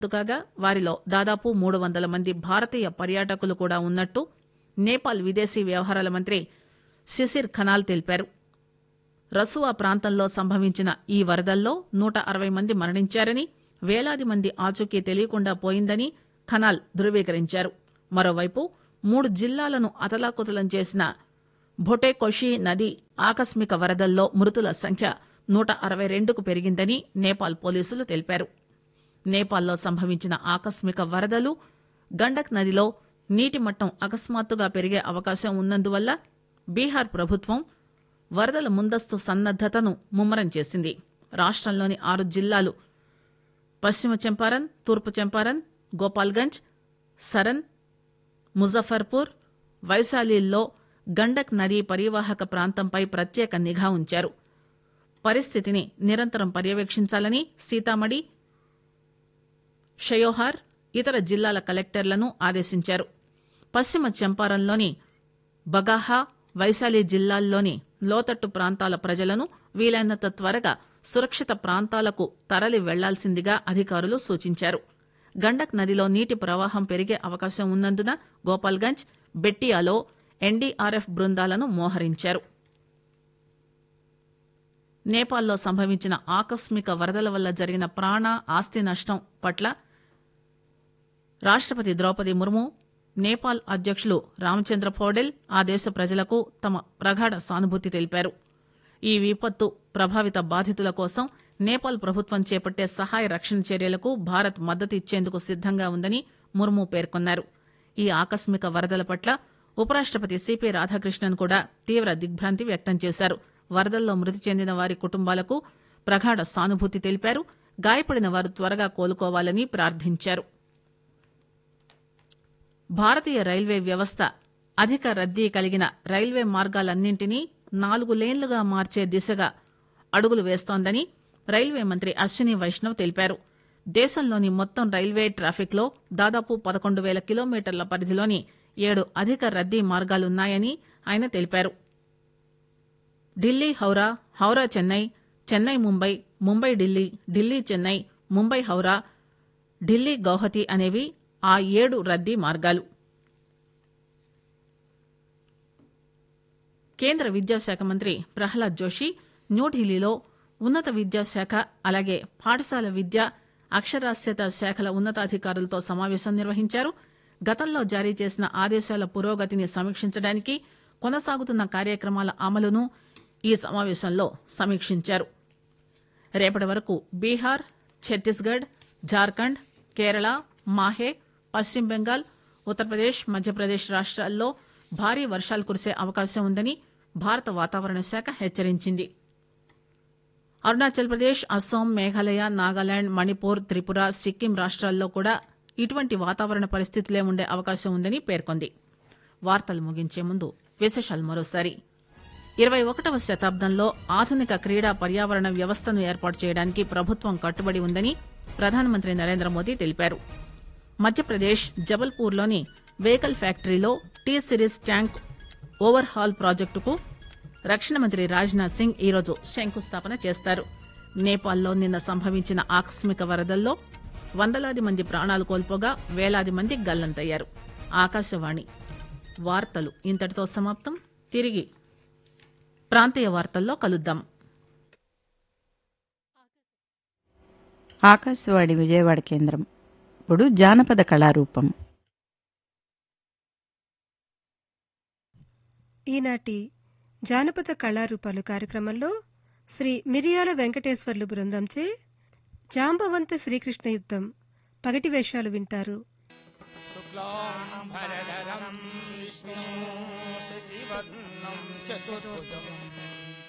కాగా వారిలో దాదాపు మూడు వందల మంది భారతీయ పర్యాటకులు కూడా ఉన్నట్టు నేపాల్ విదేశీ వ్యవహారాల మంత్రి శిశిర్ ఖనాల్ తెలిపారు రసువా ప్రాంతంలో సంభవించిన ఈ వరదల్లో నూట అరవై మంది మరణించారని వేలాది మంది ఆచూకీ తెలియకుండా పోయిందని ఖనాల్ ధృవీకరించారు మరోవైపు మూడు జిల్లాలను అతలాకుతలం చేసిన భొటేకొషి నది ఆకస్మిక వరదల్లో మృతుల సంఖ్య నూట అరవై రెండుకు పెరిగిందని నేపాల్ పోలీసులు తెలిపారు నేపాల్లో సంభవించిన ఆకస్మిక వరదలు గండక్ నదిలో నీటి మట్టం అకస్మాత్తుగా పెరిగే అవకాశం ఉన్నందువల్ల బీహార్ ప్రభుత్వం వరదల ముందస్తు సన్నద్దతను ముమ్మరం చేసింది రాష్టంలోని ఆరు జిల్లాలు పశ్చిమ చంపారన్ తూర్పు చంపారన్ గోపాల్గంజ్ సరన్ ముజఫర్పూర్ వైశాలిల్లో గండక్ నదీ పరివాహక ప్రాంతంపై ప్రత్యేక నిఘా ఉంచారు పరిస్థితిని నిరంతరం పర్యవేక్షించాలని సీతామఢి షయోహార్ ఇతర జిల్లాల కలెక్టర్లను ఆదేశించారు పశ్చిమ చంపారన్లోని బగాహా వైశాలి జిల్లాల్లోని లోతట్టు ప్రాంతాల ప్రజలను వీలైనంత త్వరగా సురక్షిత ప్రాంతాలకు తరలి వెళ్లాల్సిందిగా అధికారులు సూచించారు గండక్ నదిలో నీటి ప్రవాహం పెరిగే అవకాశం ఉన్నందున గోపాల్గంజ్ బెట్టియాలో ఎన్డీఆర్ఎఫ్ బృందాలను మోహరించారు నేపాల్లో సంభవించిన ఆకస్మిక వరదల వల్ల జరిగిన ప్రాణ ఆస్తి నష్టం పట్ల రాష్టపతి ద్రౌపది ముర్ము నేపాల్ అధ్యక్షులు రామచంద్ర పౌడెల్ ఆ దేశ ప్రజలకు తమ ప్రగాఢ సానుభూతి తెలిపారు ఈ విపత్తు ప్రభావిత బాధితుల కోసం నేపాల్ ప్రభుత్వం చేపట్టే సహాయ రక్షణ చర్యలకు భారత్ మద్దతు ఇచ్చేందుకు సిద్దంగా ఉందని ముర్ము పేర్కొన్నారు ఈ ఆకస్మిక వరదల పట్ల ఉపరాష్టపతి సిపి రాధాకృష్ణన్ కూడా తీవ్ర దిగ్భ్రాంతి వ్యక్తం చేశారు వరదల్లో మృతి చెందిన వారి కుటుంబాలకు ప్రగాఢ సానుభూతి తెలిపారు గాయపడిన వారు త్వరగా కోలుకోవాలని ప్రార్థించారు భారతీయ రైల్వే వ్యవస్థ అధిక రద్దీ కలిగిన రైల్వే మార్గాలన్నింటినీ నాలుగు లేన్లుగా మార్చే దిశగా అడుగులు వేస్తోందని రైల్వే మంత్రి అశ్విని వైష్ణవ్ తెలిపారు దేశంలోని మొత్తం రైల్వే ట్రాఫిక్ లో దాదాపు పదకొండు వేల కిలోమీటర్ల పరిధిలోని ఏడు అధిక రద్దీ మార్గాలున్నాయని ఆయన తెలిపారు ఢిల్లీ హౌరా హౌరా చెన్నై చెన్నై ముంబై ముంబై ఢిల్లీ ఢిల్లీ చెన్నై ముంబై హౌరా ఢిల్లీ గౌహతి అనేవి ఆ ఏడు రద్దీ మార్గాలు కేంద్ర విద్యాశాఖ మంత్రి ప్రహ్లాద్ జోషి న్యూఢిల్లీలో ఉన్నత విద్యాశాఖ అలాగే పాఠశాల విద్య అక్షరాస్యత శాఖల ఉన్నతాధికారులతో సమావేశం నిర్వహించారు గతంలో జారీ చేసిన ఆదేశాల పురోగతిని సమీక్షించడానికి కొనసాగుతున్న కార్యక్రమాల అమలును ఈ సమావేశంలో సమీక్షించారు రేపటి వరకు బీహార్ ఛత్తీస్గఢ్ జార్ఖండ్ కేరళ మాహే పశ్చిమ బెంగాల్ ఉత్తరప్రదేశ్ మధ్యప్రదేశ్ రాష్ట్రాల్లో భారీ వర్షాలు కురిసే అవకాశం ఉందని భారత వాతావరణ శాఖ హెచ్చరించింది అరుణాచల్ ప్రదేశ్ అస్సాం మేఘాలయ నాగాలాండ్ మణిపూర్ త్రిపుర సిక్కిం రాష్ట్రాల్లో కూడా ఇటువంటి వాతావరణ పరిస్థితులే ఉండే అవకాశం ఉందని పేర్కొంది వార్తలు ముగించే ముందు విశేషాలు మరోసారి ఇరవై ఒకటవ శతాబ్దంలో ఆధునిక క్రీడా పర్యావరణ వ్యవస్థను ఏర్పాటు చేయడానికి ప్రభుత్వం కట్టుబడి ఉందని ప్రధానమంత్రి నరేంద్ర మోదీ తెలిపారు మధ్యప్రదేశ్ జబల్పూర్లోని వెహికల్ ఫ్యాక్టరీలో T series tank overhaul ప్రాజెక్టుకు రక్షణ మంత్రి రాజ్నాథ్ సింగ్ ఈరోజు శంకుస్థాపన చేస్తారు నేపాల్లో నిన్న సంభవించిన ఆకస్మిక వరదల్లో వందలాది మంది ప్రాణాలు కోల్పోగా వేలాది మంది గల్లంతయ్యారు ఆకాశవాణి వార్తలు ఇంతటితో సమాప్తం తిరిగి ప్రాంతీయ వార్తల్లో కలుద్దాం ఆకాశవాణి విజయవాడ కేంద్రం ఇప్పుడు జానపద కళారూపం ఈనాటి జానపద కళారూపాలు కార్యక్రమంలో శ్రీ మిరియాల వెంకటేశ్వర్లు బృందంచే జాంబవంత శ్రీకృష్ణ యుద్ధం పగటి వేషాలు వింటారు शुक्लाम्बरधरं विष्णु शशिवर्णं चतुर्भुजम्